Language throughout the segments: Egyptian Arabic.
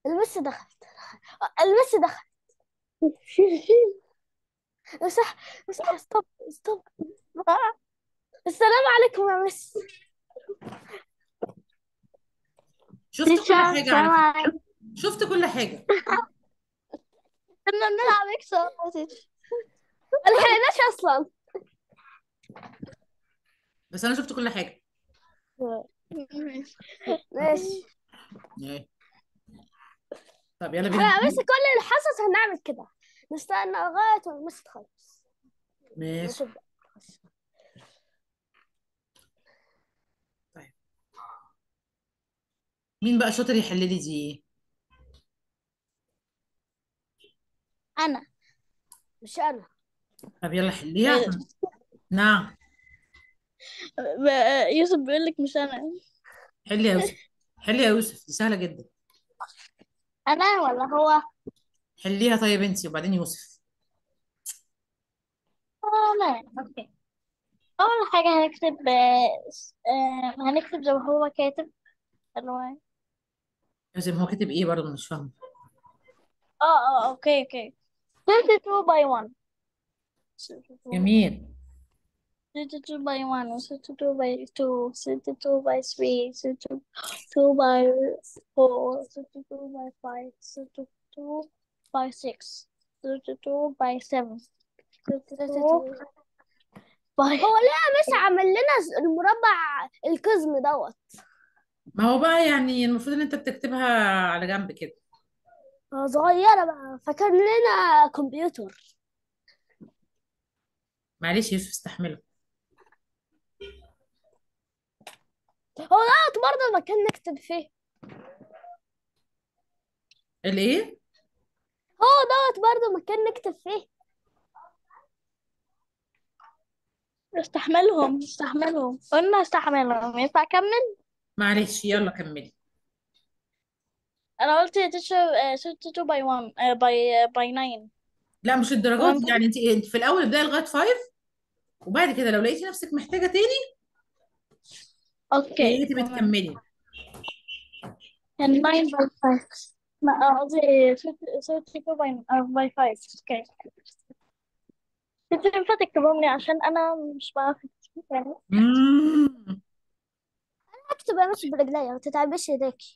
المس دخلت المس دخلت صح صح ستوب ستوب السلام عليكم يا مس شفت كل تيتشر حاجة السلام على فكرة عليكم شفت كل حاجة كنا بنلعب اكس يا تيتشر ما لحقناش اصلا بس أنا شفت كل حاجة ماشي. ماشي إيه. طب يلا بينا احنا بس نكمل كل الحصص هنعمل كده نستنى لغاية ما المس تخلص ماشي وتبدأ طيب مين بقى شاطر يحل لي دي انا مش انا طب يلا حليها عشان نعم ب- يوسف بيقول لك مش انا حلي يا يوسف حلي يا يوسف دي سهلة جدا انا ولا هو حليها طيب انتي وبعدين يوسف انا اوكي اول حاجه هنكتب آه، س- آه، هنكتب زي ما هو كاتب الوان يوسف هو كاتب ايه برضه مش فاهمه اه اه اوكي اوكي 32 by 1 32 جميل 32 by 1 32 by 2 32 by 3 32 by 4 32 by 5 32 by 6 32 by 7 32 by هو ليه مش عامل لنا المربع القزم دوت ما هو بقى يعني المفروض ان انت بتكتبها على جنب كده آه، صغيرة بقى فكان لنا كمبيوتر معلش يا يوسف استحمله هو دوت برضه مكان نكتب فيه الايه هو دوت برضه مكان نكتب فيه استحملهم استحملهم قلنا استحملهم ينفع اكمل معلش يلا كملي انا قلت تشرب 32 by 1 آه، by by 9 لا مش الدرجات دي يعني انت انت في الاول ابداي لغايه 5 وبعد كده لو لقيتي نفسك محتاجه تاني اوكي لقيتي تمام بتكملي كان 9 by 5 ما آه، قصدي 32 by آه، by 5 اوكي انت ينفع تكتبهم لي عشان انا مش بعرف اكتب يعني مم. اكتب يا مس برجليا ما تتعبش ايديكي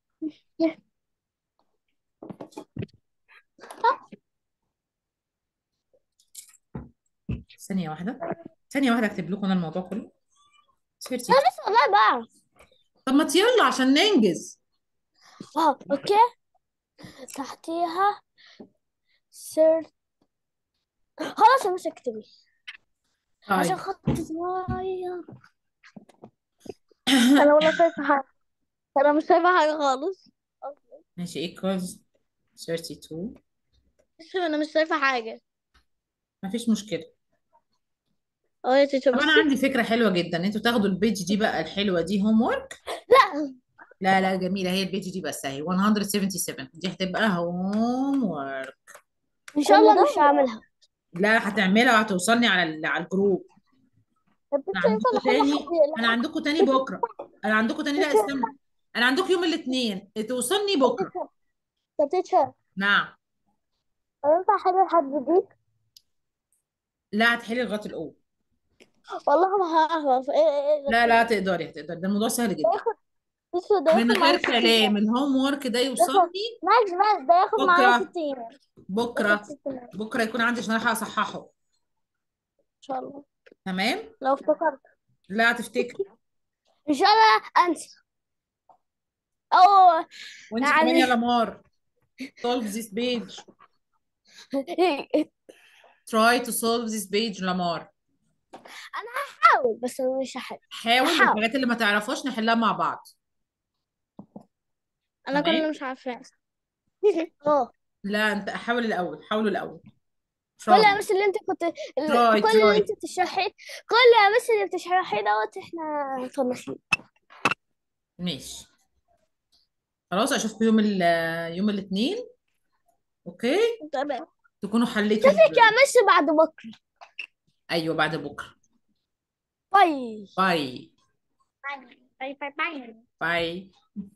ثانيه واحده ثانيه واحده اكتب لكم انا الموضوع كله سيرتي انا بس والله بعرف طب ما يلا عشان ننجز اه اوكي تحتيها سر خلاص يا مس اكتبي عشان طيب خط صغير انا ولا شايفه حاجه انا مش شايفه حاجه خالص ماشي equals 32 شوف انا مش شايفه حاجه مفيش مشكله اه يا تيتشر طب انا بصي عندي فكره حلوه جدا انتوا تاخدوا البيج دي بقى الحلوه دي هوم ورك لا لا لا جميله هي البيج دي بس اهي 177 دي هتبقى هوم ورك ان شاء كل الله ده مش هعملها لا هتعملها وهتوصلني على ال- على الجروب طب انا تيتشر ينفع عندكم نخلي تاني حد انا يقلقها عندكم تاني بكره انا عندكم تاني لا تيتشر استنى انا عندكم يوم الاثنين توصلني بكره طب تيتشر نعم طب ينفع احل لحد دي لا هتحلي لغايه الاول والله ما هعرف ايه ايه ايه لا لا هتقدري هتقدري ده الموضوع سهل ده جدا ياخد تيتشر ده من ياخد معايا غير 60 كلام الهوم ورك ده ياخد يوصلني ماشي ماشي ده ياخد معايا بكره 60 ياخد بكره 60 ان بكره يكون عندي عشان الحق اصححه شاء الله تمام لو افتكرت لا هتفتكري ان شاء الله انسى او وانت كمان يا يعني لمار solve this page try to solve this page لمار انا هحاول بس انا مش هحل حاول هحاول والحاجات اللي ما تعرفهاش نحلها مع بعض انا كل تمام اللي مش عارفاه اه لا انت حاول الاول حاولوا الاول كل يا try مس اللي انت كنت ال- try كل اللي try انت بتشرحيه كل يا مس اللي بتشرحيه دوت احنا طنشين ماشي خلاص اشوفكم يوم ال يوم الاثنين اوكي تمام تكونوا حليتوا اشوفك يا ال- مس بعد بكره ايوه بعد بكره باي باي باي باي باي باي